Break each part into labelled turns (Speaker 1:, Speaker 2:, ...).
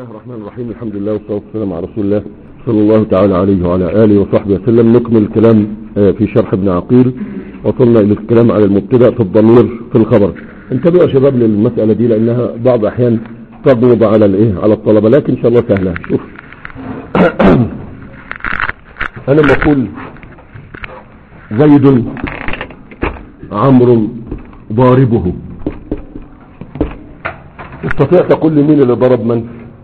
Speaker 1: الرحمن الرحيم الحمد لله والصلاة والسلام على رسول الله صلى الله تعالى عليه وعلى آله وصحبه وسلم نكمل الكلام آه، في شرح ابن عقيل وصلنا إلى الكلام على المبتدا في الضمير في الخبر انتبهوا يا شباب للمسألة دي لأنها بعض أحيان تضرب على الإيه على الطلبة لكن إن شاء الله سهلة شوف أنا بقول زيد عمرو ضاربه تستطيع تقول لي مين اللي ضرب من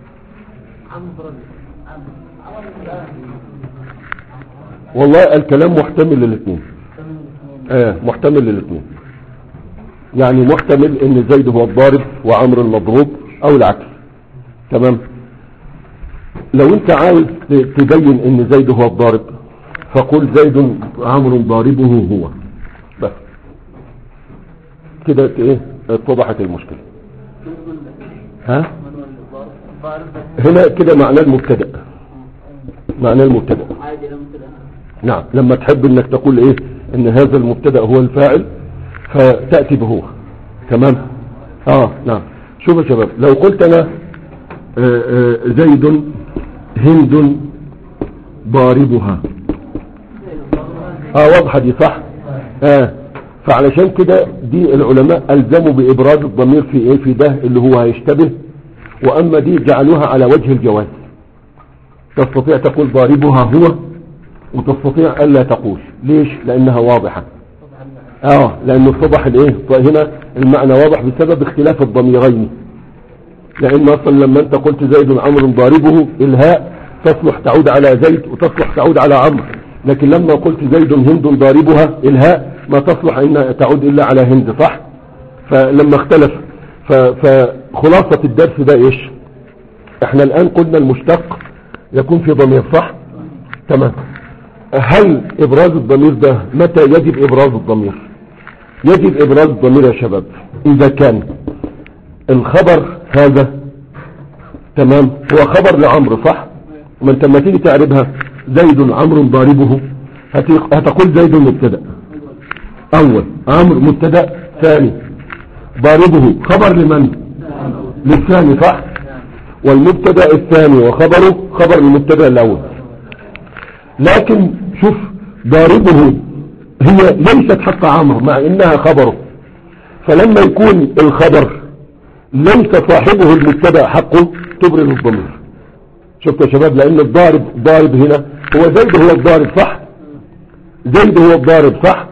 Speaker 1: والله الكلام محتمل للاثنين اه محتمل للاثنين يعني محتمل ان زيد هو الضارب وعمرو المضروب او العكس تمام لو انت عاوز ت- تبين ان زيد هو الضارب فقل زيد عمرو ضاربه هو بس كده ايه اتضحت المشكله ها هنا كده معناه المبتدا معناه المبتدا
Speaker 2: عادي لما كده
Speaker 1: نعم لما تحب انك تقول ايه ان هذا المبتدا هو الفاعل فتاتي بهو تمام اه نعم شوف يا شباب لو قلت انا آه، آه، زيد هند ضاربها اه واضحه دي صح اه فعلشان كده دي العلماء الزموا بابراز الضمير في ايه في ده اللي هو هيشتبه واما دي جعلوها على وجه الجواز تستطيع تقول ضاربها هو وتستطيع الا تقول ليش لانها واضحة اه لانه اتضح الايه هنا المعنى واضح بسبب اختلاف الضميرين لان اصلا لما انت قلت زيد عمرو ضاربه الهاء تصلح تعود على زيد وتصلح تعود على عمرو لكن لما قلت زيد هند ضاربها الهاء ما تصلح ان تعود الا على هند صح فلما اختلف ف- فخلاصة الدرس ده ايش احنا الان قلنا المشتق يكون في ضمير صح تمام هل ابراز الضمير ده متى يجب ابراز الضمير يجب ابراز الضمير يا شباب اذا كان الخبر هذا تمام هو خبر لعمرو صح ما انت لما تيجي تعربها زيد عمرو ضاربه هت- هتقول زيد مبتدا اول عمرو مبتدا ثاني ضاربه خبر لمن للثاني صح والمبتدا الثاني وخبره خبر المبتدا الاول لكن شوف ضاربه هي ليست حق عمرو مع انها خبره فلما يكون الخبر ليس صاحبه المبتدا حقه تبرز الضمير شفت يا شباب لان الضارب ضارب هنا هو زيد هو الضارب صح زيد هو الضارب صح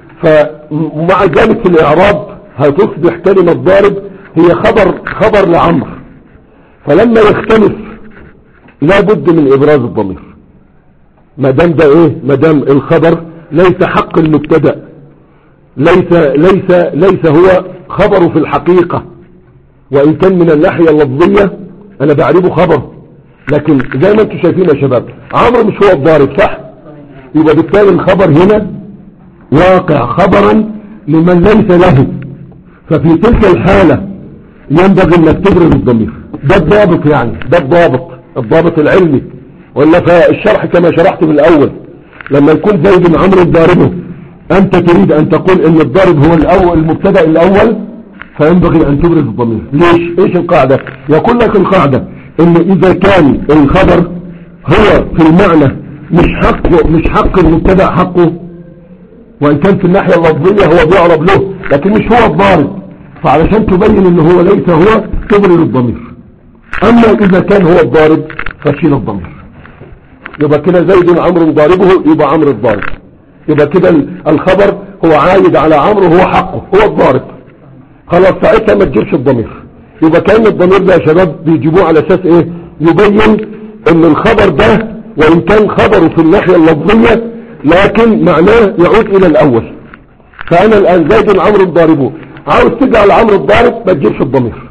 Speaker 1: فمع ذلك في الاعراب هتصبح كلمة ضارب هي خبر خبر لعمرو فلما يختلف لابد من ابراز الضمير ما دام ده ايه ما دام الخبر ليس حق المبتدا ليس ليس ليس هو خبره في الحقيقة وان كان من الناحية اللفظية انا بعربه خبره لكن زي ما انتم شايفين يا شباب عمرو مش هو الضارب صح يبقى بالتالي الخبر هنا واقع خبرا لمن ليس له ففي تلك الحالة ينبغي انك تبرز الضمير ده الضابط يعني ده الضابط الضابط العلمي ولا فالشرح كما شرحت من الاول لما يكون زيد عمرو ضاربه انت تريد ان تقول ان الضارب هو الاول المبتدا الاول فينبغي ان تبرز الضمير ليش ايش القاعدة يقول لك القاعدة ان اذا كان الخبر هو في المعنى مش حق مش حق المبتدا حقه وان كان في الناحية اللفظية هو بيعرب له لكن مش هو الضارب فعلشان تبين ان هو ليس هو تبرر الضمير اما اذا كان هو الضارب فشيل الضمير يبقى كده زيد عمرو ضاربه يبقى عمرو الضارب يبقى كده ال- الخبر هو عايد على عمرو هو حقه هو الضارب خلاص ساعتها ما تجيبش الضمير يبقى كأن الضمير ده يا شباب بيجيبوه على اساس ايه يبين ان الخبر ده وان كان خبره في الناحية اللفظية لكن معناه يعود الى الاول فانا الان زيد عمرو ضاربه عاوز تجعل عمرو الضارب ما تجيبش الضمير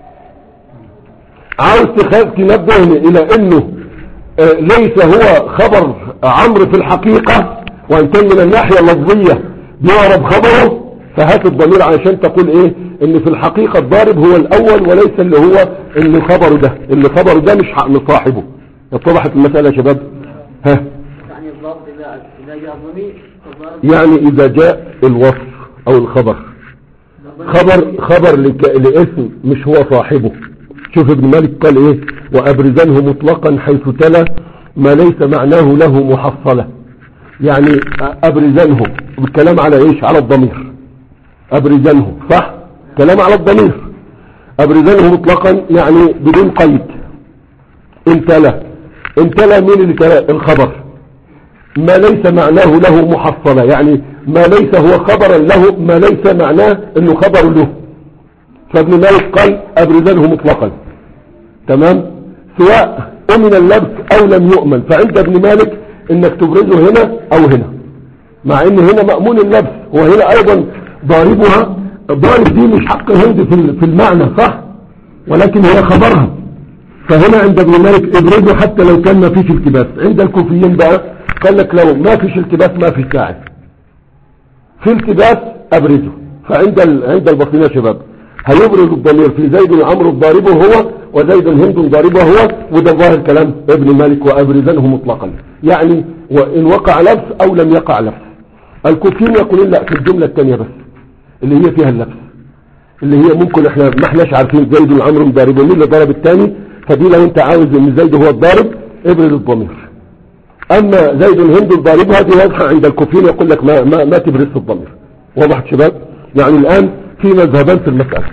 Speaker 1: عاوز تخاف تنبهني الى انه آه، ليس هو خبر عمرو في الحقيقة وان كان من الناحية اللفظية بيعرب خبره فهات الضمير علشان تقول ايه ان في الحقيقة الضارب هو الاول وليس اللي هو اللي خبره ده اللي خبره ده مش حق- مش صاحبه اتضحت المسألة يا شباب ها
Speaker 2: يعني الضابط إذا إذا جاء ضمير فالضابط
Speaker 1: يعني اذا جاء الوصف او الخبر خبر خبر لك... لاسم مش هو صاحبه شوف ابن مالك قال ايه وابرزنه مطلقا حيث تلا ما ليس معناه له محصلة يعني ابرزنه بالكلام على ايش على الضمير ابرزنه صح كلام على الضمير ابرزنه مطلقا يعني بدون قيد امتلا امتلا مين اللي تلا الخبر ما ليس معناه له محصلة يعني ما ليس هو خبرا له ما ليس معناه انه خبر له فابن مالك قال ابرزنه مطلقا تمام سواء امن اللبس او لم يؤمن فعند ابن مالك انك تبرزه هنا او هنا مع ان هنا مأمون اللبس وهنا ايضا ضاربها ضارب دي مش حق هند في في المعنى صح ولكن هي خبرها فهنا عند ابن مالك ابرزه حتى لو كان ما فيش التباس عند الكوفيين بقى قال لك لو ما فيش التباس ما فيش ساعد في التباس ابرزه فعند ال... عند البصريين يا شباب هيبرز الضمير في زيد العمر ضاربه هو وزيد هند ضاربه هو وده ظاهر كلام ابن مالك وابرزنه مطلقا يعني وان وقع لبس او لم يقع لبس الكوفيين يقولون لا في الجملة الثانية بس اللي هي فيها اللبس اللي هي ممكن احنا ما احناش عارفين زيد العمر ضاربه مين اللي ضرب الثاني فدي لو انت عاوز ان زيد هو الضارب ابرز الضمير اما زيد الهند ضاربها دي واضحة عند الكوفيين يقول لك ما, ما, ما تبرز الضمير واضح شباب يعني الان في مذهبان في المسألة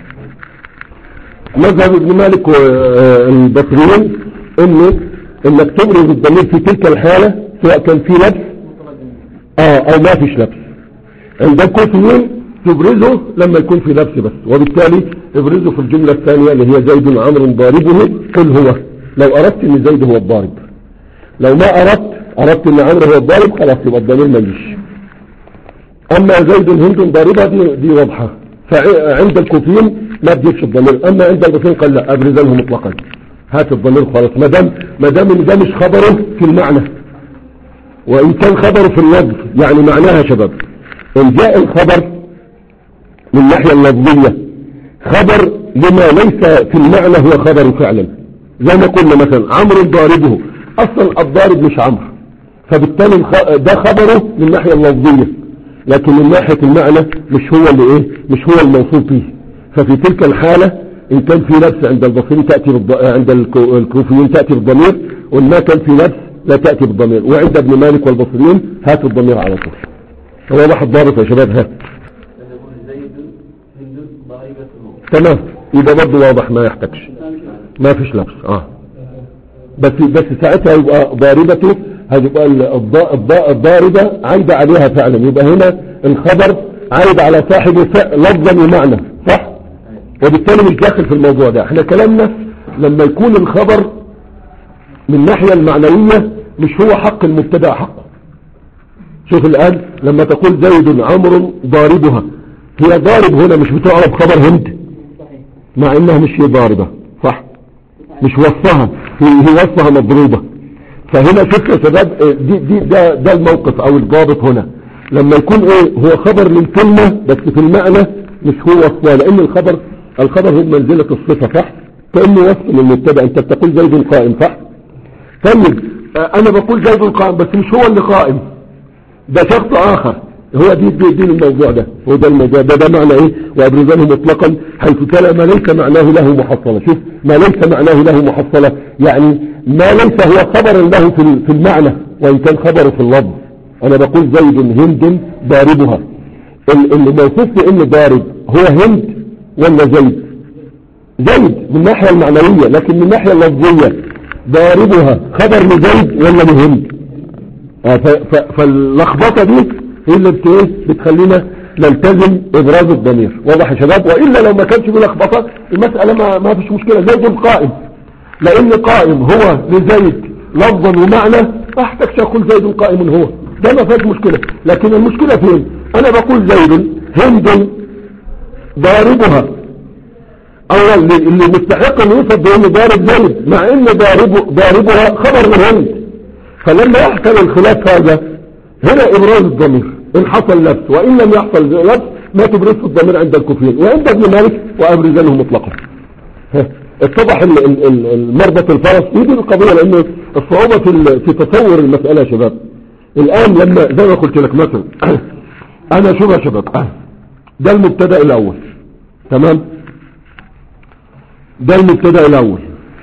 Speaker 1: مذهب ابن مالك والبصريين انه انك تبرز الضمير في تلك الحالة سواء كان في لبس اه او ما فيش لبس عند الكوفيين تبرزه لما يكون في لبس بس وبالتالي ابرزه في الجملة الثانية اللي هي زيد عمرو ضاربه قل هو لو اردت ان زيد هو الضارب لو ما اردت اردت ان عمرو هو الضارب خلاص يبقى الضمير ماليش اما زيد هند ضاربها دي, دي واضحة فعند الكوفيين ما تجيبش الضمير اما عند البصريين قال لا ابرزنه مطلقا هات الضمير خلاص ما دام ما دام ان ده مش خبره في المعنى وان كان خبره في اللفظ يعني معناها يا شباب ان جاء الخبر من الناحية اللفظية خبر لما ليس في المعنى هو خبر فعلا زي ما قلنا مثلا عمرو ضاربه اصلا الضارب مش عمرو فبالتالي ده خبره من الناحية اللفظية لكن من ناحية المعنى مش هو اللي ايه مش هو الموصول فيه ففي تلك الحالة ان كان في لبس عند البصريين تأتي بالض... عند الكوفيين تأتي بالضمير وان ما كان في لبس لا تأتي بالضمير وعند ابن مالك والبصريين هات الضمير على طول هو واحد ضابط يا شباب ها تمام يبقى برضه واضح ما يحتاجش ما فيش لبس اه بس بس ساعتها يبقى ضاربته هتبقى الضاربة عايدة عليها فعلا يبقى هنا الخبر عايد على صاحبه لفظا ومعنى صح وبالتالي مش داخل في الموضوع ده احنا كلامنا لما يكون الخبر من الناحية المعنوية مش هو حق المبتدا حقه شوف الآن لما تقول زيد عمرو ضاربها هي ضارب هنا مش بتعرف خبر هند مع انها مش هي ضاربة صح مش وصفها هي, هي وصفها مضروبة فهنا شوف يا شباب دي, دي ده, ده الموقف او الضابط هنا لما يكون ايه هو خبر للكلمة بس في المعنى مش هو وصفها لان الخبر الخبر هو منزلة الصفة صح كأنه وصف للمبتدا انت بتقول زيد قائم صح طيب انا بقول زيد قائم بس مش هو اللي قائم ده شخص اخر هو دي دي, دي الموضوع ده هو ده الموضوع ده ده معنى ايه وابرزانه مطلقا حيث تلا ما ليس معناه له محصلة شوف ما ليس معناه له محصلة يعني ما ليس هو خبر له في في المعنى وان كان خبره في اللفظ انا بقول زيد هند ضاربها اللي موصوف بان ضارب هو هند ولا زيد زيد من الناحية المعنوية لكن من الناحية اللفظية ضاربها خبر لزيد ولا لهند آه فاللخبطة دي هي اللي بت ايه بتخلينا نلتزم ابراز الضمير واضح يا شباب والا لو ما كانش بلخبطه المساله ما, ما فيش مشكله زيد قائم لان قائم هو لزيد لفظا ومعنى ما احتاجش اقول زيد قائم هو ده ما فيش مشكله لكن المشكله فين انا بقول زيد هند ضاربها اولا اللي مستحق ان يوصف بانه ضارب زيد مع ان ضاربه ضاربها خبر من هند فلما يحصل الخلاف هذا هنا ابراز الضمير ان حصل لبس وان لم يحصل لبس ما تبرز الضمير عند الكوفيين وعند ابن مالك وابرزانه مطلقا اتضح المربط الفرس دي القضية لان الصعوبة في في تصور المسألة يا شباب الان لما زي ما قلت لك مثلا انا شوف يا شباب ده المبتدا الاول تمام ده المبتدا الاول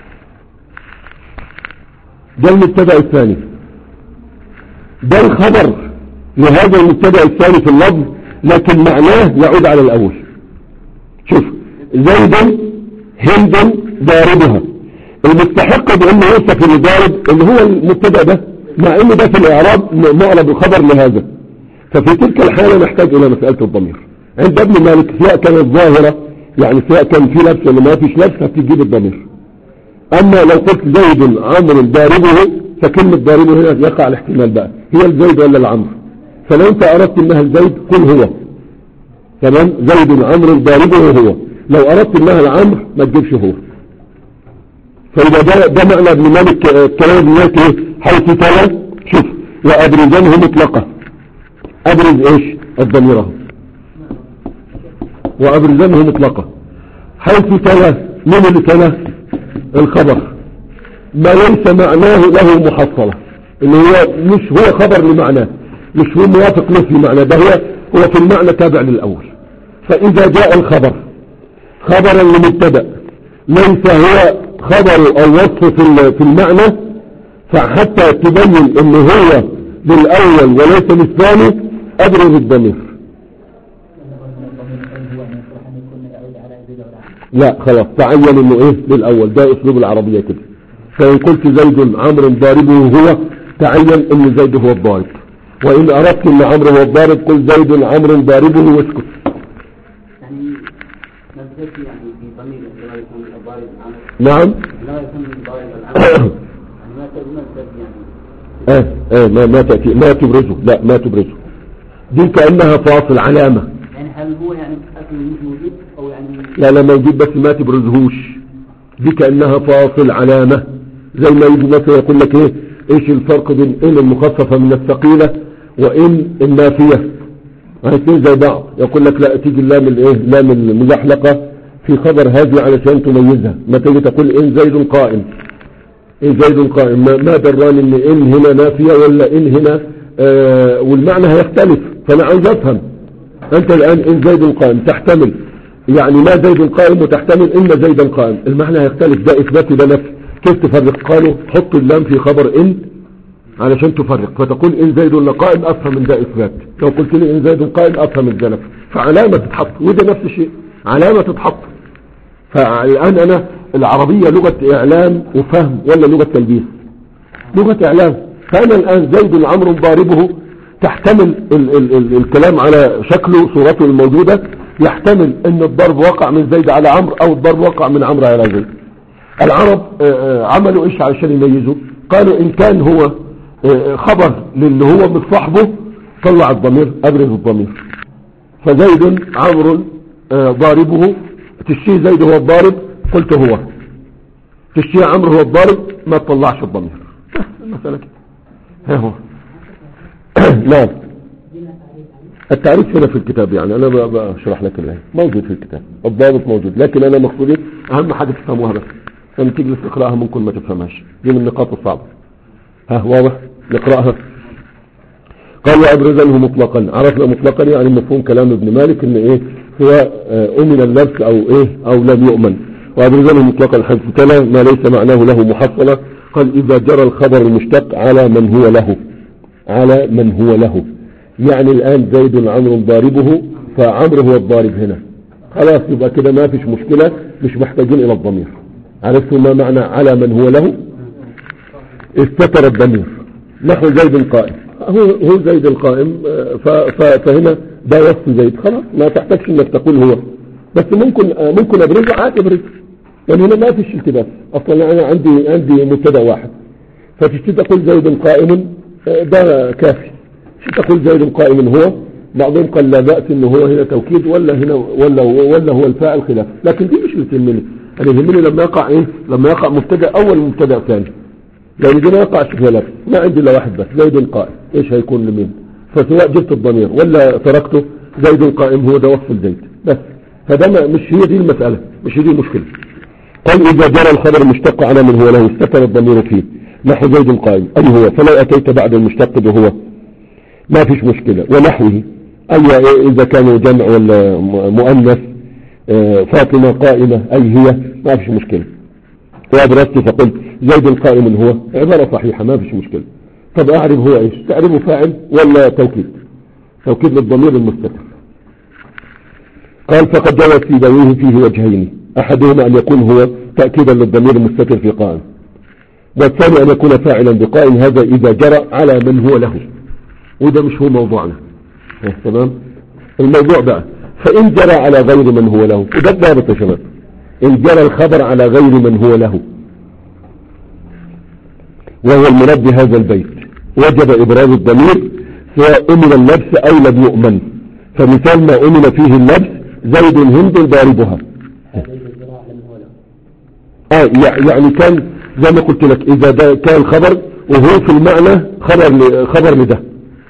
Speaker 1: ده المبتدا الثاني ده الخبر لهذا المبتدا الثاني في اللفظ لكن معناه يعود على الاول شوف زيد هند ضاربها المستحق بانه يوصف اللي ضارب اللي هو المبتدا ده مع ان ده في الاعراب معرب الخبر لهذا ففي تلك الحالة نحتاج الى مسألة الضمير عند ابن مالك سواء كانت ظاهرة يعني سواء كان في لبس ولا ما فيش لبس هتجيب الضمير اما لو قلت زيد عمرو ضاربه فكلمة ضاربه هنا يقع الاحتمال بقى هي الزيد ولا العمرو فلو انت اردت انها الزيد قل هو تمام زيد عمرو ضاربه هو لو اردت انها العمر ما تجيبش هو فاذا ده, ده معنى ابن مالك آه، كلام ابن مالك ايه حيث تلا شوف وابرزانه مطلقة ابرز ايش الضمير اهو وابرزانه مطلقة حيث تلا من اللي تلا الخبر ما ليس معناه له محصلة اللي هو مش هو خبر لمعناه مش هو موافق له في معنى ده هو هو في المعنى تابع للأول فإذا جاء الخبر خبرا لمبتدا ليس هو خبر أو وصف في ال- في المعنى فحتى تبين ان هو للأول وليس للثاني أبرز الضمير لا خلاص تعين انه ايه للاول ده اسلوب العربية كده فان قلت زيد عمرو ضاربه هو تعين ان زيد هو الضارب وان اردت ان عمرو هو الضارب قل زيد عمرو ضاربه واسكت
Speaker 2: يعني ما بزيت يعني في ضمير عندما يكون الضارب العمل
Speaker 1: نعم
Speaker 2: عندما يكون الضارب العمل يعني ما تقول ما بزيت يعني
Speaker 1: اه اه ما, ما تأتي ما تبرزه لا ما تبرزه دي كأنها فاصل علامة
Speaker 2: يعني هل هو يعني اصلا مش موجود او يعني
Speaker 1: لا لا موجود بس ما تبرزهوش دي كأنها فاصل علامة زي ما يجي مثلا يقول لك ايه ايش الفرق بين ان المخففة من الثقيلة وان النافية الاثنين زي بعض يقول لك لا تيجي اللام الايه لام المزحلقة في خبر هذه علشان تميزها ما تيجي تقول ان زيد قائم ان زيد قائم ما, ما دراني ان ان هنا نافية ولا ان هنا آه والمعنى هيختلف فانا عاوز افهم انت الان ان زيد قائم تحتمل يعني ما زيد قائم وتحتمل ان زيدا قائم المعنى هيختلف ده اثبات وده نفي كيف تفرق قالوا حط اللام في خبر ان علشان تفرق فتقول ان زيد قائم افهم من ده اثبات لو قلت لي ان زيد قائم افهم من ده نفي فعلامة تتحط وده نفس الشيء علامة تتحط فالان انا العربية لغة اعلام وفهم ولا لغة تلبيس لغة اعلام فانا الان زيد عمرو ضاربه تحتمل ال ال ال الكلام على شكله صورته الموجودة يحتمل ان الضرب وقع من زيد على عمرو او الضرب وقع من عمرو على زيد العرب آه، آه، عملوا ايش علشان يميزوا قالوا ان كان هو آه، خبر للي هو متصاحبه طلع الضمير ابرز الضمير فزيد عمرو آه، ضاربه تشتيه زيد هو الضارب قلت هو تشتيه عمرو هو الضارب ما تطلعش الضمير بس المسألة كده ها هو نعم التعريف هنا في الكتاب يعني انا ب- بشرح لك الآية موجود في الكتاب الضابط موجود لكن انا مقصودي اهم حاجة تفهموها بس لما تجلس تقراها ممكن ما تفهمهاش دي من النقاط الصعبة ها واضح نقراها قال وابرزنه مطلقا عرفنا مطلقا يعني مفهوم كلام ابن مالك ان ايه هو آه، امن اللبس او ايه او لم يؤمن وابرزنه مطلقا حيث تلا ما ليس معناه له محصلة قال اذا جرى الخبر المشتق على من هو له على من هو له يعني الآن زيد عمرو ضاربه فعمرو هو الضارب هنا خلاص يبقى كده ما فيش مشكلة مش محتاجين إلى الضمير عرفتوا ما معنى على من هو له استتر الضمير نحو زيد قائم هو هو زيد القائم آه، ف- ف- فهنا ده وصف زيد خلاص ما تحتاجش انك تقول هو بس ممكن آه، ممكن ابرزه عادي ابرزه يعني هنا ما فيش التباس اصلا انا عندي عندي مبتدا واحد فتشتي تقول زيد قائم آه، ده كافي شو تقول زيد قائم هو بعضهم قال لا بأس انه هو هنا توكيد ولا هنا ولا ولا هو الفاعل خلاف لكن دي مش اللي تهمني انا يهمني لما يقع ايه لما يقع مبتدا اول مبتدا ثاني لان دي ما يقع شبه لك ما عندي الا واحد بس زيد قائم ايش هيكون لمين فسواء جبت الضمير ولا تركته زيد قائم هو ده وصف الزيد بس فده ما- مش هي دي المسألة مش هي دي المشكلة قال إذا جرى الخبر المشتق على من هو له استتر الضمير فيه نحو زيد قائم أي هو فلو أتيت بعد المشتق بهو ما فيش مشكلة ونحوه أي إذا كانوا جمع ولا م- مؤنث آه، فاطمة قائمة أي هي ما فيش مشكلة وأبرزت فقلت زيد قائم هو عبارة صحيحة ما فيش مشكلة طب أعرف هو إيش تعرفه فاعل ولا توكيد توكيد للضمير المستتر قال فقد جوز في بويه فيه وجهين أحدهما أن يكون هو تأكيدا للضمير المستتر في قائم والثاني أن يكون فاعلا بقائم هذا إذا جرى على من هو له وده مش هو موضوعنا إيه، تمام الموضوع بقى فإن جرى على غير من هو له وده الضابط يا شباب إن جرى الخبر على غير من هو له وهو المراد بهذا البيت وجب إبراز الضمير سواء أمن اللبس أو لم يؤمن فمثال ما أمن فيه اللبس زيد هند ضاربها آه يع- يعني كان زي ما قلت لك إذا ده كان خبر وهو في المعنى خبر ل- خبر لده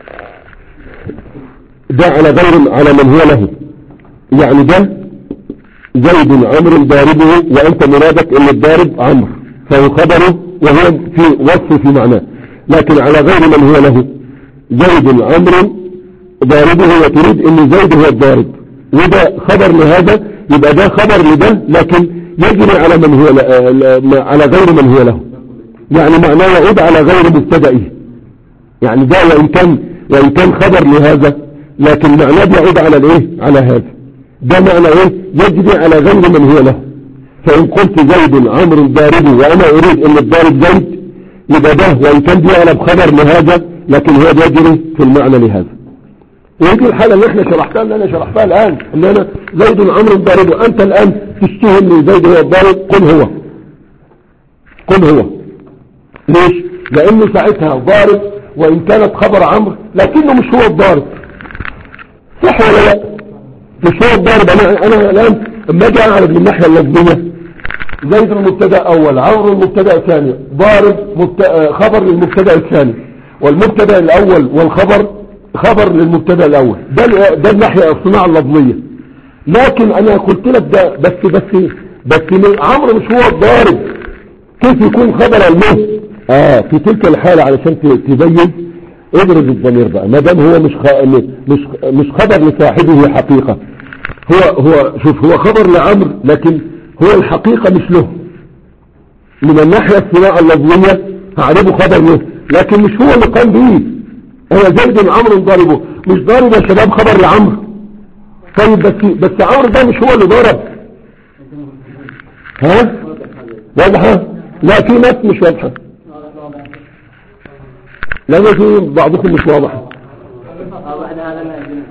Speaker 1: ده على غير على من هو له يعني ده زيد عمرو ضاربه وأنت مرادك إن الضارب عمرو فهو خبره وهو في وصفه في معناه لكن على غير من هو له زيد عمرو ضاربه وتريد ان زيد هو الضارب وده خبر لهذا يبقى ده خبر لده لكن يجري على من هو ل- ل- على غير من هو له يعني معناه يعود على غير مبتدئه يعني ده وإن كان وإن كان خبر لهذا لكن معناه بيعود على الايه على هذا ده معنى ايه يجري على غير من هو له فإن قلت زيد عمرو ضاربه وأنا أريد أن الضارب زيد يبقى ده وإن كان بيعلب خبر لهذا لكن هو بيجري في المعنى لهذا ويجي الحالة اللي احنا شرحتها اللي انا شرحتها الآن ان انا زيد عمرو ضاربه انت الآن تشتهم لي زيد هو الضارب قل هو قل هو ليش لانه ساعتها ضارب وان كانت خبر عمرو لكنه مش هو الضارب صح ولا لا مش هو الضارب انا انا الان اما اجي اعرف من الناحيه اللفظيه زيد المبتدا اول عمرو المبتدا الثاني ضارب مبت... آه، خبر للمبتدا الثاني والمبتدا الاول والخبر خبر للمبتدا الاول ده ال- ده الناحيه الصناعه اللفظيه لكن انا قلت لك ده بس بس بس من- عمرو مش هو الضارب كيف يكون خبر المه اه في تلك الحاله علشان ت- تبين ابرز الضمير بقى ما دام هو مش خ... مش مش خبر لصاحبه حقيقه هو هو شوف هو خبر لعمرو لكن هو الحقيقة مش له من الناحية الصناعة اللفظية هعرفه خبر له لكن مش هو اللي قام به هو زيد عمرو ضاربه مش ضارب يا شباب خبر لعمرو طيب بس بس عمرو ده مش هو اللي ضرب ها واضحة لا في ناس مش واضحة لا ما في بعضكم مش واضحة
Speaker 2: بعد هذا ما يجوز.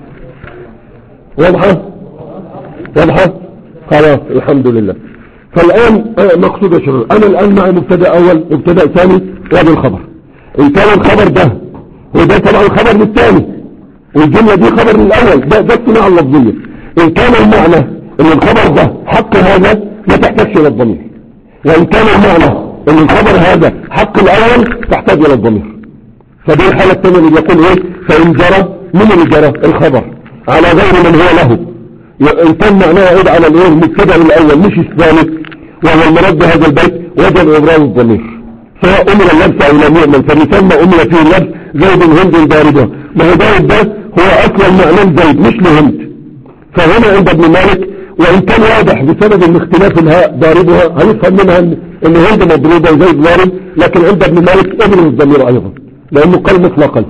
Speaker 1: واضحة واضحة خلاص الحمد لله فالآن آه، مقصود يا شباب أنا الآن معي مبتدا أول مبتدا ثاني وادي الخبر إن كان الخبر ده وده طبعا الخبر للثاني والجملة دي خبر للأول ده ده الصناعة اللفظية إن كان المعنى إن الخبر ده حق هذا ما تحتاجش إلى الضمير وإن كان المعنى إن الخبر هذا حق الأول تحتاج إلى الضمير فدي الحالة الثانية اللي بيقول ايه فإن جرى من اللي جرى الخبر على غير من هو له ي- إن كان معناه يعود على الايه المبتدا الأول مش الثاني وهو المراد بهذا البيت وجب إبراز الضمير سواء أمر اللبس أو لم يؤمن فمسمى أمر فيه اللبس زيد هند ضاربه ما هو زيد ده هو أصلا معناه زيد مش لهند فهنا عند ابن مالك وإن كان واضح بسبب ان اختلاف الهاء ضاربها هيفهم منها ان إن هند مضروبة وزيد ضارب لكن عند ابن مالك ابن الضمير أيضا لأنه قال مطلقا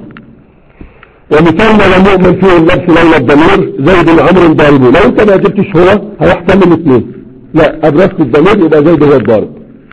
Speaker 1: ومثال ما لم يؤمن فيه اللبس لولا الضمير زيد عمرو ضاربه لو انت ما جبتش هو هيحتمل اثنين لا أبرزت الضمير يبقى زيد هو الضارب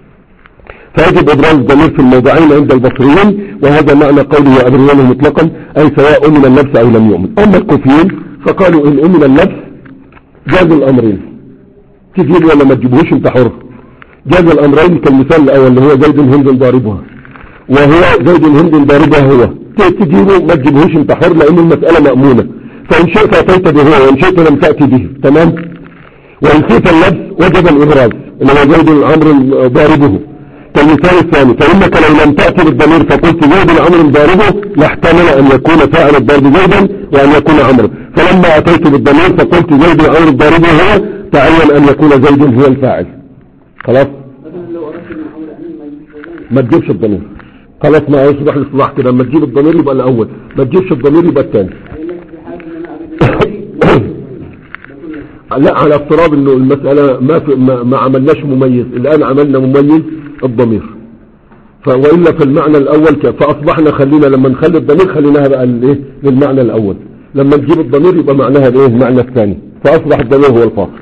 Speaker 1: فيجب إبراز الضمير في الموضعين عند البصريين وهذا معنى قوله أبريانه مطلقا أي سواء أمن اللبس أو لم يؤمن أما الكوفيين فقالوا إن أمن اللبس جاز الأمرين تجيب ولا ما تجيبهوش انت حر جاز الأمرين كالمثال الأول اللي هو زيد هند ضاربها وهو زيد هند ضاربها هو ت- تجيبه ما تجيبهوش انت حر لأن المسألة مأمونة فإن شئت أتيت به وإن شئت لم تأتي به تمام وإن خيف اللبس وجب الإبراز اللي هو زيد عمرو ضاربه كالمثال الثاني فإنك لو لم تأتي بالضمير فقلت زيد عمرو ضاربه لاحتمل أن يكون فاعل الضرب زيدا وأن يكون عمرو فلما أتيت بالضمير فقلت زيد عمرو ضاربه هو تعين أن يكون زيد هو الفاعل خلاص
Speaker 2: مثلا لو أردت من أول أمين ما يجوز زيد.
Speaker 1: ما تجيبش الضمير خلاص ما يصبح الاصلاح كده لما تجيب الضمير يبقى الأول ما تجيبش الضمير يبقى الثاني
Speaker 2: يعني ليس في حال أن أنا أريد الزيد. بكون
Speaker 1: لا على افتراض انه المسألة ما, في ما, ما عملناش مميز الان عملنا مميز الضمير ف- وإلا في المعنى الأول ك- فأصبحنا خلينا لما نخلي الضمير خليناها بقى للإيه للمعنى الأول لما نجيب الضمير يبقى معناها الإيه المعنى الثاني فأصبح الضمير هو الفاصل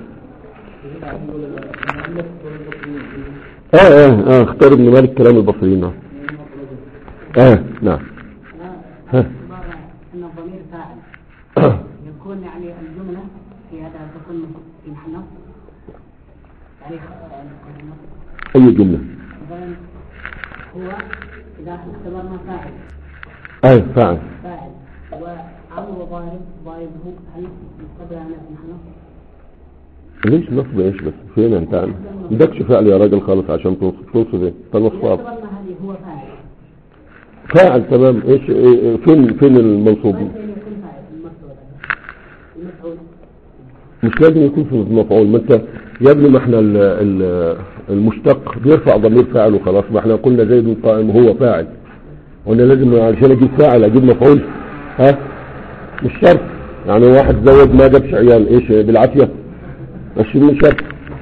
Speaker 1: آه آه آه اختار ابن مالك كلام البصريين نعم آه نعم ها.
Speaker 3: عبارة أن الضمير فاعل يكون يعني الجملة في هذا تكون في محل نصب يعني آه،
Speaker 1: أي جملة
Speaker 3: مثلا هو إذا اعتبرنا فاعل
Speaker 1: آه فعل
Speaker 3: فاعل وعمرو ضارب ضاربه هل يقتضي أن في محل نصب؟
Speaker 1: ليش نصب ايش بس فين انت ما عندكش فعل يا راجل خالص عشان توصف توصف ايه
Speaker 3: إذا
Speaker 1: فنصاب
Speaker 3: اعتبرنا هذه هو فاعل
Speaker 1: فاعل تمام ايش إيه- فين فين المنصوب
Speaker 3: ولكن يكون فاعل المفعول المفعول
Speaker 1: مش لازم يكون في مفعول ما انت يا ابني ما احنا ال- ال- المشتق بيرفع ضمير فاعل وخلاص ما احنا قلنا زيد قائم هو فاعل قلنا لازم عشان اجيب فاعل اجيب مفعول ها مش شرط يعني واحد زود ما جابش عيال ايش بالعافيه مش من شرط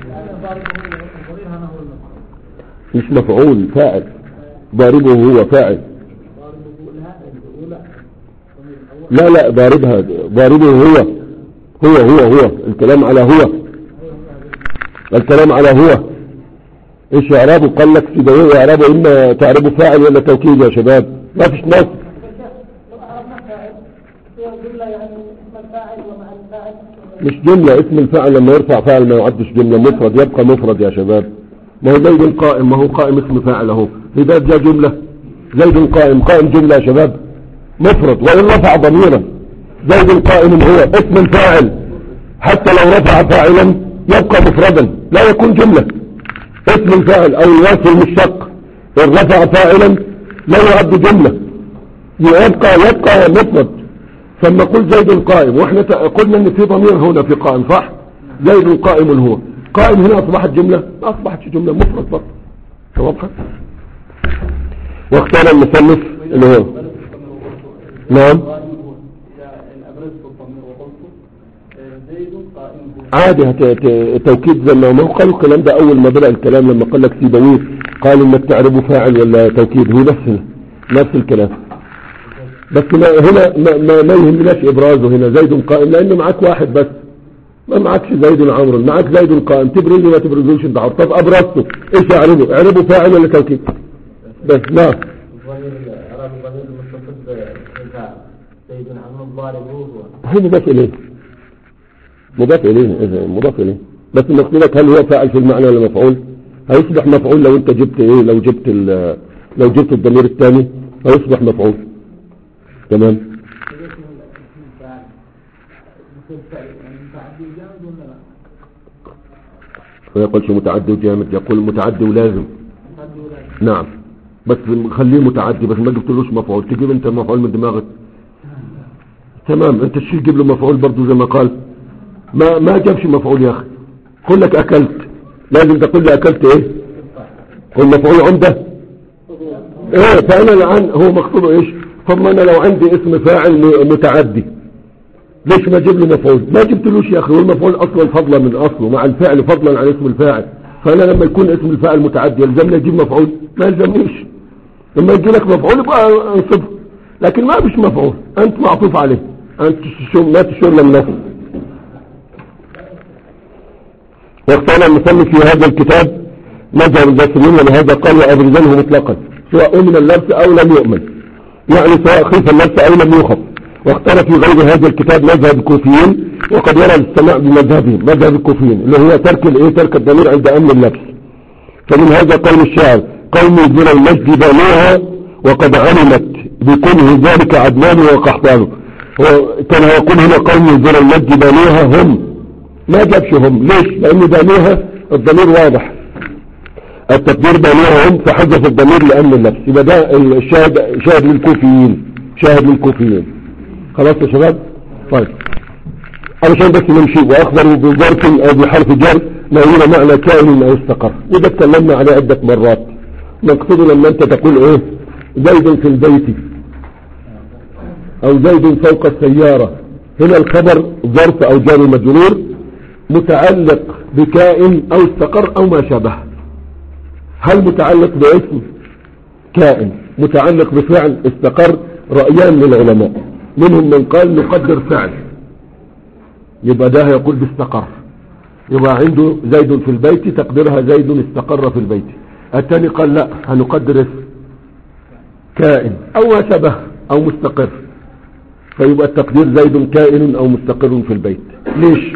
Speaker 1: مش مفعول فاعل ضاربه هو فاعل لا لا ضاربها ضاربه هو هو هو هو الكلام على هو الكلام على هو ايش اعرابه قال لك في دليل اعرابه اما تعربه فاعل ولا توكيد يا شباب ما فيش نص مش جملة اسم الفاعل لما يرفع فاعل ما يعدش جملة مفرد يبقى مفرد يا شباب ما هو زيد قائم ما هو قائم اسم فاعل اهو اذا جاء جملة زيد قائم قائم جملة يا شباب مفرد وإن رفع ضميرا زيد قائم هو اسم الفاعل حتى لو رفع فاعلا يبقى مفردا لا يكون جملة اسم الفاعل او الوصف المشتق ان رفع فاعلا لا يعد جملة يبقى يبقى مفرد فلما قل زيد قائم واحنا ت- قلنا ان في ضمير هنا في قائم صح زيد قائم هو قائم هنا اصبحت جملة ما اصبحتش جملة مفرد برضه واضحة واختار المصنف اللي هو نعم عادي هت- ت- توكيد زي ما ما هو قالوا الكلام ده اول ما بدأ الكلام لما قال لك سيبويه قال انك تعرفه فاعل ولا توكيد هو نفس نفس الكلام بس ما هنا ما, ما, ما يهمناش ابرازه هنا زيد قائم لانه معاك واحد بس ما معكش زيد عمرو معاك زيد قائم تبرزه ما تبرزوش انت عارف. طب ابرزته ايش اعربه اعربه فاعل ولا توكيد بس لا
Speaker 4: الضمير إعراب الضمير المتصل بالفاعل سيد عمرو الضارب هو
Speaker 1: هو مضاف اليه مضاف اليه إيه، مضاف اليه بس المقصود لك هل هو فاعل في المعنى ولا مفعول هيصبح مفعول لو انت جبت ايه لو جبت ال- لو جبت الضمير الثاني هيصبح مفعول تمام ما يقولش متعدي وجامد يقول متعدي ولازم نعم بس خليه متعدي بس ما جبتلوش مفعول تجيب انت مفعول من دماغك تمام انت الشيء تجيب له مفعول برضه زي ما قال ما ما جابش مفعول يا اخي قل لك اكلت لازم تقول لي اكلت ايه قل مفعول عنده ايه فانا الان هو مقصوده ايش ثم انا لو عندي اسم فاعل م- متعدي ليش ما اجيب له مفعول ما جبتلوش يا اخي والمفعول اصلا فضلا من اصله مع الفعل فضلا عن اسم الفاعل فانا لما يكون اسم الفاعل متعدي يلزمني اجيب مفعول ما يلزمنيش لما يجي لك مفعول يبقى انصبه لكن ما فيش مفعول انت معطوف عليه انت شو ما تشغل النفس واختار المصنف في هذا الكتاب مذهب البصريين ولهذا قال وابرزنه مطلقا سواء امن اللبس او لم يؤمن يعني سواء خيف اللبس او لم يخف واختار في غير هذا الكتاب مذهب الكوفيين وقد يرى الاستماع بمذهبهم مذهب الكوفيين اللي هو ترك الايه ترك الضمير عند امن اللبس فمن هذا قول الشاعر قوم من المجد بنوها وقد علمت بكونه ذلك عدنان وقحطان وكان يقول هنا قوم من المجد بنوها هم ما جابش هم ليش لان بنوها الضمير واضح التقدير بنوها هم فحذف الضمير لامن اللبس يبقى ده الشاهد شاهد للكوفيين شاهد للكوفيين خلاص يا شباب طيب علشان بس نمشي واخبروا بظرف او بحرف جر ما هنا معنى كائن او استقر وده اتكلمنا عليه عدة مرات مقصود لما انت تقول ايه زيد في البيت او زيد فوق السيارة هنا الخبر ظرف او جار مجرور متعلق بكائن او استقر او ما شابه هل متعلق باسم كائن متعلق بفعل استقر رأيان للعلماء منهم من قال نقدر فعل يبقى ده يقول باستقر يبقى عنده زيد في البيت تقديرها زيد استقر في البيت الثاني قال لا هنقدر اسم كائن او ما شبه او مستقر فيبقى التقدير زيد كائن او مستقر في البيت ليش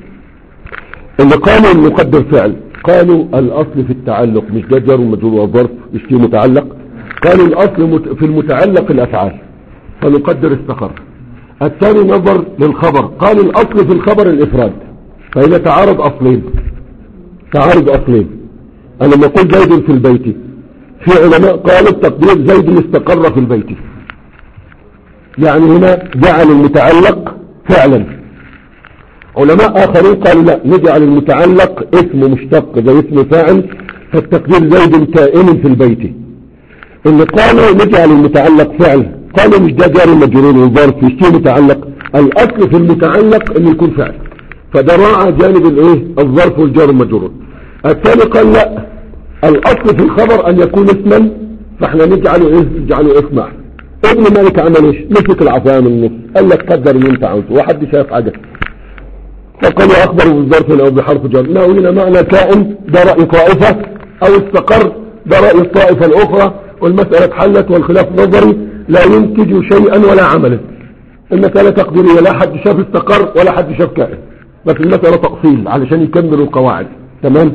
Speaker 1: اللي قالوا المقدر فعل قالوا الاصل في التعلق مش ده جار ومجرور وظرف مش فيه متعلق قالوا الاصل مت- في المتعلق الافعال فنقدر استقر الثاني نظر للخبر قالوا الاصل في الخبر الافراد فهنا تعارض اصلين تعارض اصلين انا لما اقول زيد في البيت في علماء قالوا التقدير زيد استقر في البيت يعني هنا جعل المتعلق فعلا علماء اخرين قالوا لا نجعل المتعلق اسم مشتق زي اسم فاعل فالتقدير زيد كائن في البيت اللي قالوا نجعل المتعلق فعل قالوا مش ده جار مجرور وظرف مش فيه متعلق الاصل في المتعلق انه يكون فعل فده راعى جانب الايه الظرف والجار المجرور الثاني قال لا الاصل في الخبر ان يكون اسما فاحنا نجعله ايه نجعله اسما ابن مالك عمل ايش مسك العصايه من النص قال لك قدر اللي انت عاوزه وحد شاف حاجه فقالوا اخبروا بالظرف او بحرف جر ناوينا معنى كائن ده راي طائفه او استقر ده راي الطائفه الاخرى والمساله اتحلت والخلاف نظري لا ينتج شيئا ولا عملا المساله تقديريه لا حد شاف استقر ولا حد شاف كائن بس المساله تأصيل علشان يكملوا القواعد تمام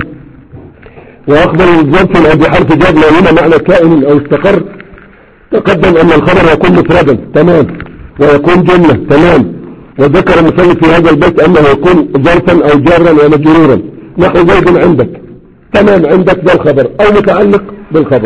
Speaker 1: واخبروا بالظرف او بحرف جر ناوينا معنى كائن او استقر تقدم ان الخبر يكون مفردا تمام ويكون جمله تمام وذكر المصنف في هذا البيت انه يكون ظرفا او جارا ومجرورا نحو زيد عندك تمام عندك ده الخبر او متعلق بالخبر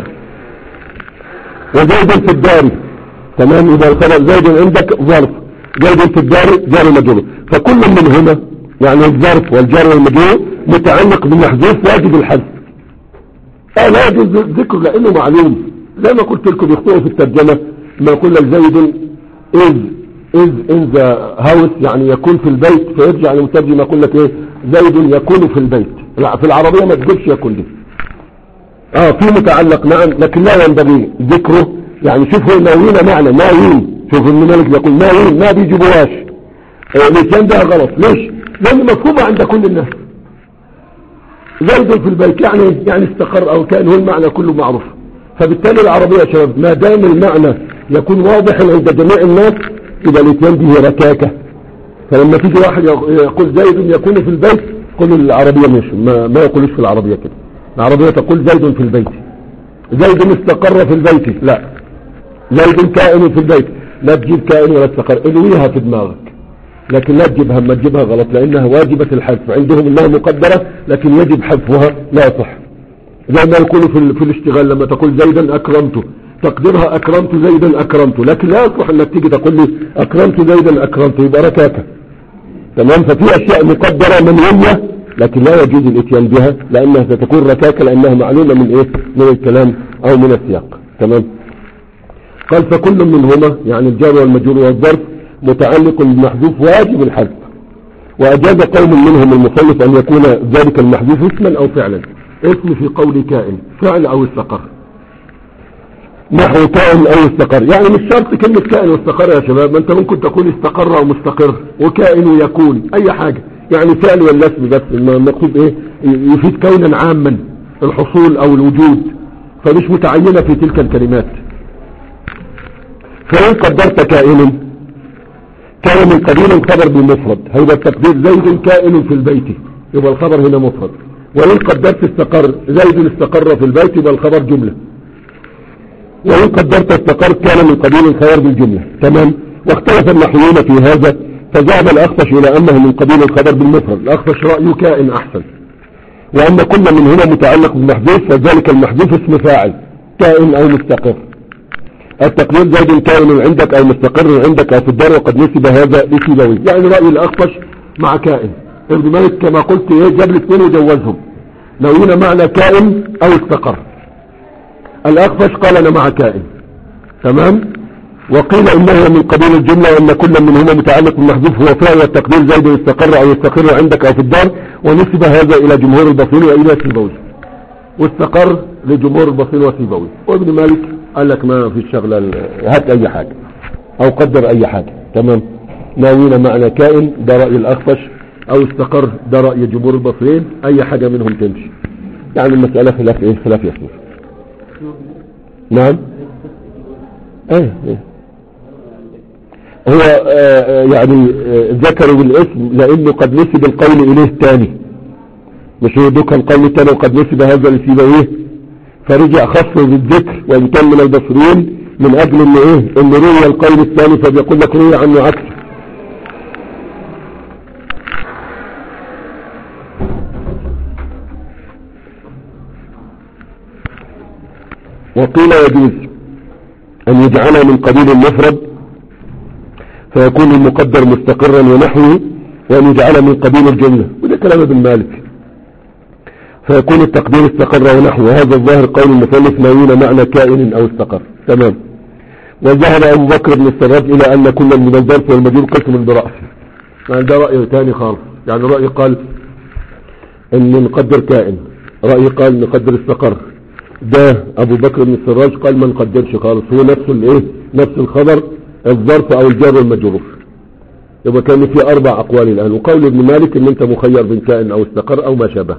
Speaker 1: وزيد في الدار تمام يبقى الخبر زيد عندك ظرف زيد في الدار جار ومجرور فكل منهما يعني الظرف والجار والمجرور متعلق بمحذوف واجب الحذف اه لا يجوز ذكر لانه معلوم زي ما قلت لكم يخطئوا في الترجمه ما يقول لك زيد إذ إذ إن ذا هاوس يعني يكون في البيت فيرجع المترجم يقول لك إيه زيد يكون في البيت لا في العربية ما تقولش يكون دي اه في متعلق نعم لكن لا ينبغي ذكره يعني شوفوا ناويين معنى ناويين شوف ابن مالك يقول ناويين ما بيجيبوهاش آه الاتيان ده غلط ليش؟ لأن مفهومة عند كل الناس زيد في البيت يعني يعني استقر او كان هو المعنى كله معروف فبالتالي العربية يا شباب ما دام المعنى يكون واضحا عند جميع الناس يبقى الاتيان دي هي ركاكة فلما تيجي واحد يقول زيد يكون في البيت قل العربية مش ما, ما يقولش في العربية كده العربية تقول زيد في البيت زيد استقر في البيت لا زيد كائن في البيت لا تجيب كائن ولا استقر الويها في دماغك لكن لا تجيبها ما تجيبها غلط لانها واجبة الحذف عندهم انها مقدرة لكن يجب حذفها لا يصح زي ما يقولوا في, في الاشتغال لما تقول زيدا اكرمته تقديرها اكرمت زيدا اكرمته لكن لا يصلح انك تيجي تقول لي اكرمت زيدا اكرمته يبقى ركاكة تمام ففي اشياء مقدرة منوية لكن لا يجوز الاتيان بها لانها ستكون ركاكة لانها معلومة من ايه من الكلام او من السياق تمام قال فكل منهما يعني الجار والمجرور والظرف متعلق بالمحذوف واجب الحذف واجاب قوم منهم المصنف ان يكون ذلك المحذوف اسما او فعلا اسم في قول كائن فعل او استقر نحو كائن او استقر يعني مش شرط كلمة كائن واستقر يا شباب ما انت ممكن تقول استقر او مستقر وكائن ويكون اي حاجة يعني فعل ولا اسم بس المقصود ايه يفيد كونا عاما الحصول او الوجود فمش متعينة في تلك الكلمات فإن قدرت كائن كان من قبيل الخبر بالمفرد هيبقى التقدير زيد كائن في البيت يبقى الخبر هنا مفرد وإن قدرت استقر زيد استقر في البيت يبقى الخبر جملة وإن قدرت استقر كان من قبيل الخبر بالجملة تمام واختلف النحويون في هذا فذهب الأخفش إلى أنه من قبيل الخبر بالمفرد الأخفش رأيه كائن أحسن وأن كل من هنا متعلق بالمحذوف فذلك المحذوف اسم فاعل كائن أو مستقر التقدير زيد كائن عندك او مستقر عندك او في الدار وقد نسب هذا لسيبوي يعني رأي الاخفش مع كائن ابن مالك كما قلت ايه جاب الاثنين وجوزهم لو هنا معنى كائن او استقر الاخفش قال انا مع كائن تمام وقيل انه من قبيل الجملة وان كل منهما متعلق بالمحذوف هو فعل والتقدير زيد يستقر او يستقر عندك او في الدار ونسب هذا الى جمهور البصير والى سيبوي واستقر لجمهور البصير وسيبوي وابن مالك قال لك ما في شغلة هات اي حاجة او قدر اي حاجة تمام ناوينا معنى كائن ده رأي الاخفش او استقر ده رأي جمهور البصريين اي حاجة منهم تمشي يعني المسألة خلاف ايه خلاف يسير نعم ايه ايه هو آه، آه، يعني آه، ذكروا بالاسم لانه قد نسب القول اليه الثاني مش هو دوك القول الثاني وقد نسب هذا لسيبويه فرجع خصه بالذكر وان كان من البصريين من اجل ان ايه ان روي القول الثاني فبيقول لك روي عنه عكسه وقيل يجوز أن يجعل من قبيل المفرد فيكون المقدر مستقرا ونحوه وأن يجعل من قبيل الجملة وده كلام ابن مالك فيكون التقدير استقر ونحوه هذا الظاهر قول المثلث ناوين معنى كائن أو استقر تمام وذهب أبو بكر بن السراج إلى أن كل من الظرف والمجرور قسم برأسه يعني ده رأي ثاني خالص يعني رأي قال أن نقدر كائن رأي قال نقدر استقر ده ابو بكر بن السراج قال ما نقدرش خالص هو نفس الايه نفس الخبر الظرف او الجار والمجرور يبقى كان في اربع اقوال الان وقول ابن مالك ان انت مخير بين كائن او استقر او ما شابه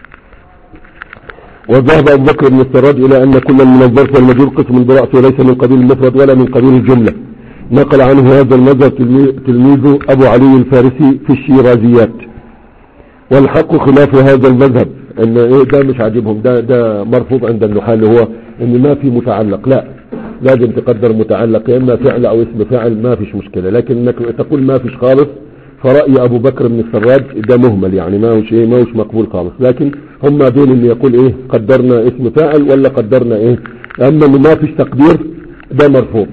Speaker 1: وذهب ابو بكر بن السراج الى ان كل من الظرف والمجرور قسم برأسه وليس من قبيل المفرد ولا من قبيل الجملة نقل عنه هذا المذهب تلمي- تلميذ ابو علي الفارسي في الشيرازيات والحق خلاف هذا المذهب ان ايه ده مش عاجبهم ده ده مرفوض عند النحاة اللي هو ان ما في متعلق لا لازم تقدر متعلق يا اما فعل او اسم فاعل ما فيش مشكلة لكن انك تقول ما فيش خالص فرأي ابو بكر بن السراج ده مهمل يعني ما هوش ايه ما هوش مقبول خالص لكن هم بين اللي يقول ايه قدرنا اسم فاعل ولا قدرنا ايه اما انه ما فيش تقدير ده مرفوض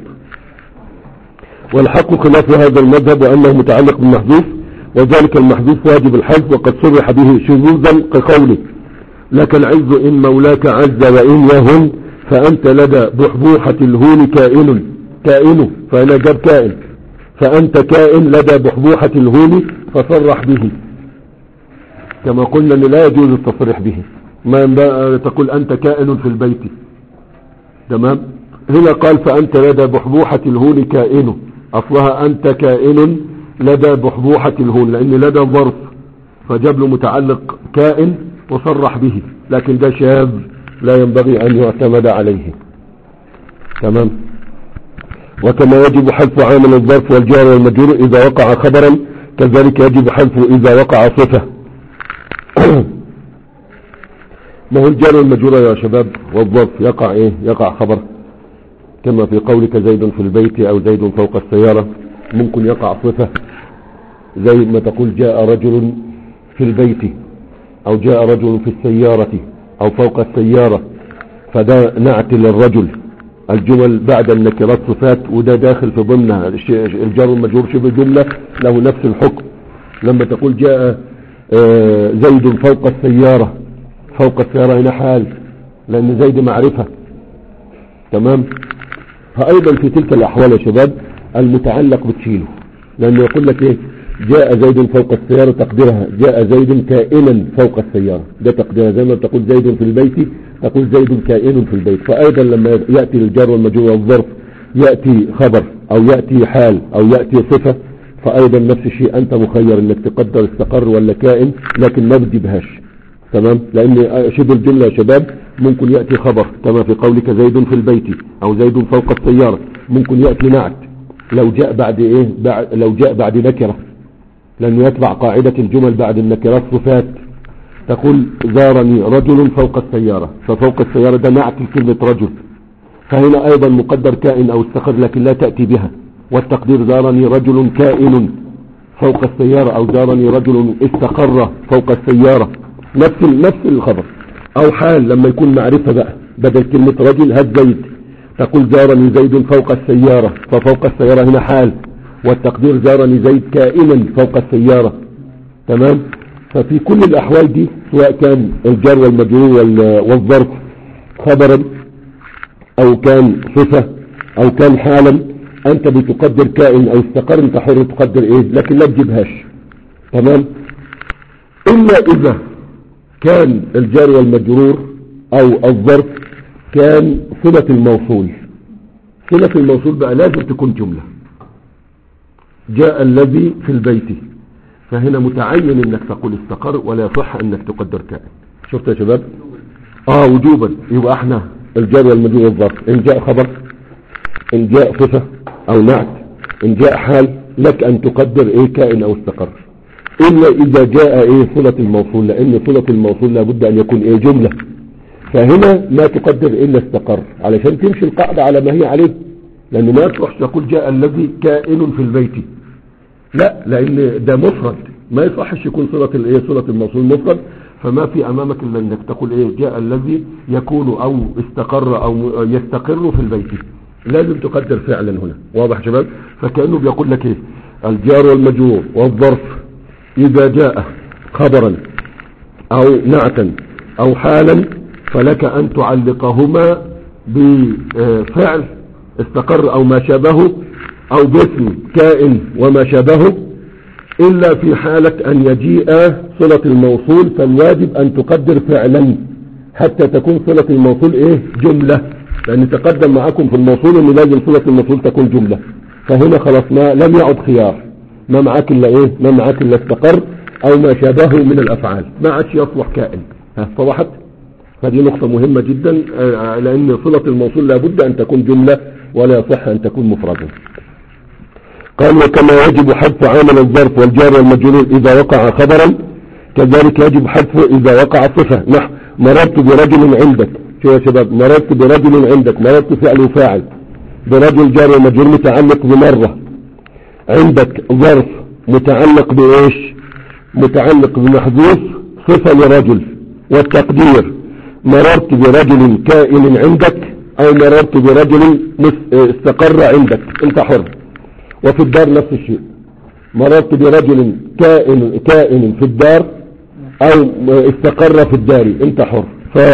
Speaker 1: والحق خلاف هذا المذهب وأنه متعلق بالمحذوف وذلك المحذوف واجب الحذف وقد صرح به شذوذا كقوله لك العز إن مولاك عز وإن يهن فأنت لدى بحبوحة الهون كائن كائن فهنا جاب كائن فأنت كائن لدى بحبوحة الهون فصرح به كما قلنا أن لا يجوز التصريح به ما ينبغي تقول أنت كائن في البيت تمام هنا قال فأنت لدى بحبوحة الهون كائن أصلها أنت كائن لدى بحبوحة الهون لأن لدى ظرف فجاب له متعلق كائن وصرح به لكن ده شاذ لا ينبغي أن يعتمد عليه تمام وكما يجب حذف عامل الظرف والجار والمجرور إذا وقع خبرا كذلك يجب حذفه إذا وقع صفة ما هو الجار والمجرور يا شباب والظرف يقع ايه يقع خبر كما في قولك زيد في البيت او زيد فوق السيارة ممكن يقع صفة زي ما تقول جاء رجل في البيت او جاء رجل في السيارة او فوق السيارة فده نعت للرجل الجمل بعد النكرات صفات وده داخل في ضمنها الش- الجار والمجرور شبه جملة له نفس الحكم لما تقول جاء آه، زيد فوق السيارة فوق السيارة هنا حال لأن زيد معرفة تمام فأيضا في تلك الأحوال يا شباب المتعلق بتشيله لأنه يقول لك إيه جاء زيد فوق السيارة تقديرها جاء زيد كائنا فوق السيارة ده تقديرها زي ما تقول زيد في البيت تقول زيد كائن في البيت فأيضا لما يأتي الجار والمجرور والظرف يأتي خبر أو يأتي حال أو يأتي صفة فأيضا نفس الشيء أنت مخير أنك تقدر استقر ولا كائن لكن ما بتجيبهاش تمام لأن شبه الجملة يا شباب ممكن يأتي خبر كما في قولك زيد في البيت أو زيد فوق السيارة ممكن يأتي نعت لو جاء بعد إيه بعد لو جاء بعد نكرة لأنه يتبع قاعدة الجمل بعد النكرات صفات تقول زارني رجل فوق السيارة ففوق السيارة ده نعت كلمة رجل فهنا أيضا مقدر كائن أو استقر لكن لا تأتي بها والتقدير زارني رجل كائن فوق السيارة أو زارني رجل استقر فوق السيارة نفس نفس الخبر أو حال لما يكون معرفة بقى بدل كلمة رجل هات زيد تقول زارني زيد فوق السيارة ففوق السيارة هنا حال والتقدير زارني زيد كائنا فوق السيارة تمام ففي كل الأحوال دي سواء كان الجار والمجرور وال- والظرف خبرا او كان صفة او كان حالا انت بتقدر كائن او استقر انت حر تقدر ايه لكن لا تجيبهاش تمام الا اذا كان الجار والمجرور او الظرف كان صلة الموصول صلة الموصول بقى لازم تكون جملة جاء الذي في البيت فهنا متعين انك تقول استقر ولا يصح انك تقدر كائن شفت يا شباب اه وجوبا يبقى احنا الجار والمجرور والظرف ان جاء خبر ان جاء صفة او نعت ان جاء حال لك ان تقدر ايه كائن او استقر الا اذا جاء ايه صلة الموصول لان صلة الموصول لابد ان يكون ايه جملة فهنا ما تقدر الا استقر علشان تمشي القاعدة على ما هي عليه لان ما يصلح تقول جاء الذي كائن في البيت لا لان ده مفرد ما يصحش يكون صلة الايه صلة الموصول مفرد فما في امامك الا انك تقول ايه جاء الذي يكون او استقر او يستقر في البيت لازم تقدر فعلا هنا واضح يا شباب فكأنه بيقول لك ايه الجار والمجرور والظرف اذا جاء خبرا او نعتا او حالا فلك ان تعلقهما بفعل استقر او ما شابهه او باسم كائن وما شابهه الا في حالة ان يجيء صلة الموصول فالواجب ان تقدر فعلا حتى تكون صلة الموصول ايه جملة لان تقدم معكم في الموصول ان لازم صلة الموصول تكون جملة فهنا خلاص ما لم يعد خيار ما معاك الا ايه ما معاك الا استقر او ما شابهه من الافعال ما عادش يصلح كائن ها صلحت فدي نقطة مهمة جدا آه، لان صلة الموصول لابد ان تكون جملة ولا يصح ان تكون مفردا قال وكما يجب حذف عامل الظرف والجار والمجرور اذا وقع خبرا كذلك يجب حذفه اذا وقع صفة نحو مررت برجل عندك شو يا شباب مررت برجل عندك مررت فعل وفاعل برجل جار ومجرور متعلق بمرة عندك ظرف متعلق بايش متعلق بمحذوف صفة لرجل والتقدير مررت برجل كائن عندك او مررت برجل مس- استقر عندك انت حر وفي الدار نفس الشيء مررت برجل كائن كائن في الدار او استقر في الدار انت حر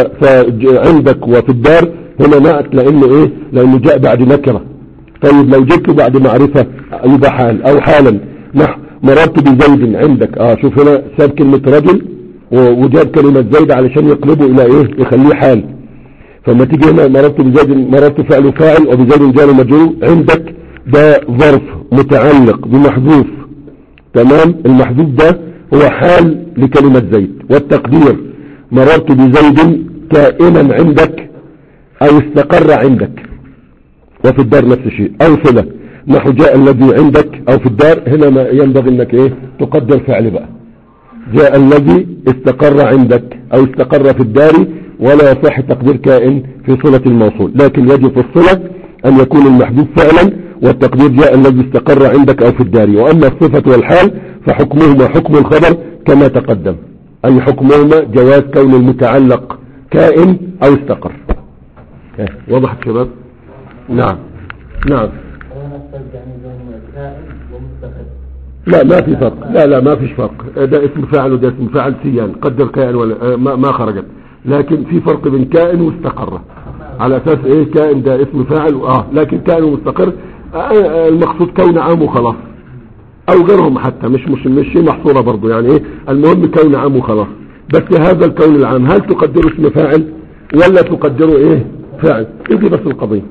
Speaker 1: فعندك وفي الدار هنا نعت لانه ايه لانه جاء بعد نكرة طيب لو جبته بعد معرفة يبقى حال او حالا نحو مررت بزيد عندك اه شوف هنا ساب كلمة رجل و- وجاب كلمة زيد علشان يقلبه الى ايه يخليه حال فما تيجي هنا مررت بزيد مررت فعل فاعل وبزيد جار مجرور عندك ده ظرف متعلق بمحذوف تمام المحذوف ده هو حال لكلمة زيد والتقدير مررت بزيد كائنا عندك او استقر عندك وفي الدار نفس الشيء او صلة نحو جاء الذي عندك او في الدار هنا ما ينبغي انك ايه تقدر فعل بقى جاء الذي استقر عندك او استقر في الدار ولا يصح تقدير كائن في صلة الموصول لكن يجب في الصلة ان يكون المحذوف فعلا والتقدير جاء الذي استقر عندك او في الدار واما الصفة والحال فحكمهما حكم الخبر كما تقدم اي حكمهما جواز كون المتعلق كائن او استقر إيه، وضحت شباب نعم نعم
Speaker 4: وانا استرجع يعني بين كائن ومستقر
Speaker 1: لا ما في فرق لا لا ما فيش فرق ده اسم فاعل وده اسم فاعل سيان قدر كائن ولا آه، ما, ما خرجت لكن في فرق بين كائن واستقر على اساس ايه كائن ده اسم فاعل اه لكن كائن ومستقر آه، آه، المقصود كون عام وخلاص او غيرهم حتى مش مش مش شيء محصورة برضو يعني ايه المهم كون عام وخلاص بس هذا الكون العام هل تقدره اسم فاعل ولا تقدره ايه فاعل ايدي بس القضية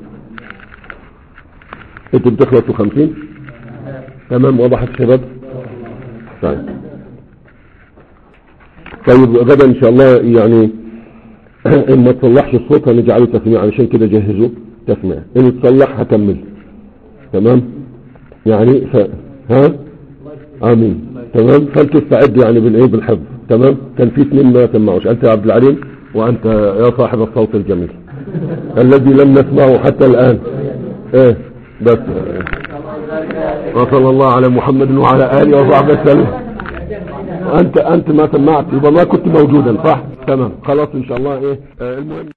Speaker 1: انت بتخلصوا خمسين تمام وضحت شباب طيب طيب غدا ان شاء الله يعني ان ما تصلحش الصوت هنجعله تسميع علشان كده جهزوا تسميع ان تصلح هكمل تمام يعني ف... ها امين تمام فلتستعد يعني بالايه بالحفظ تمام كان في اثنين ما سمعوش انت يا عبد العليم وانت يا صاحب الصوت الجميل الذي لم نسمعه حتى الان ايه بس وصلى الله على محمد وعلى اله وصحبه وسلم انت انت ما سمعت يبقى ما كنت موجودا صح تمام خلاص ان شاء الله ايه آه، المهم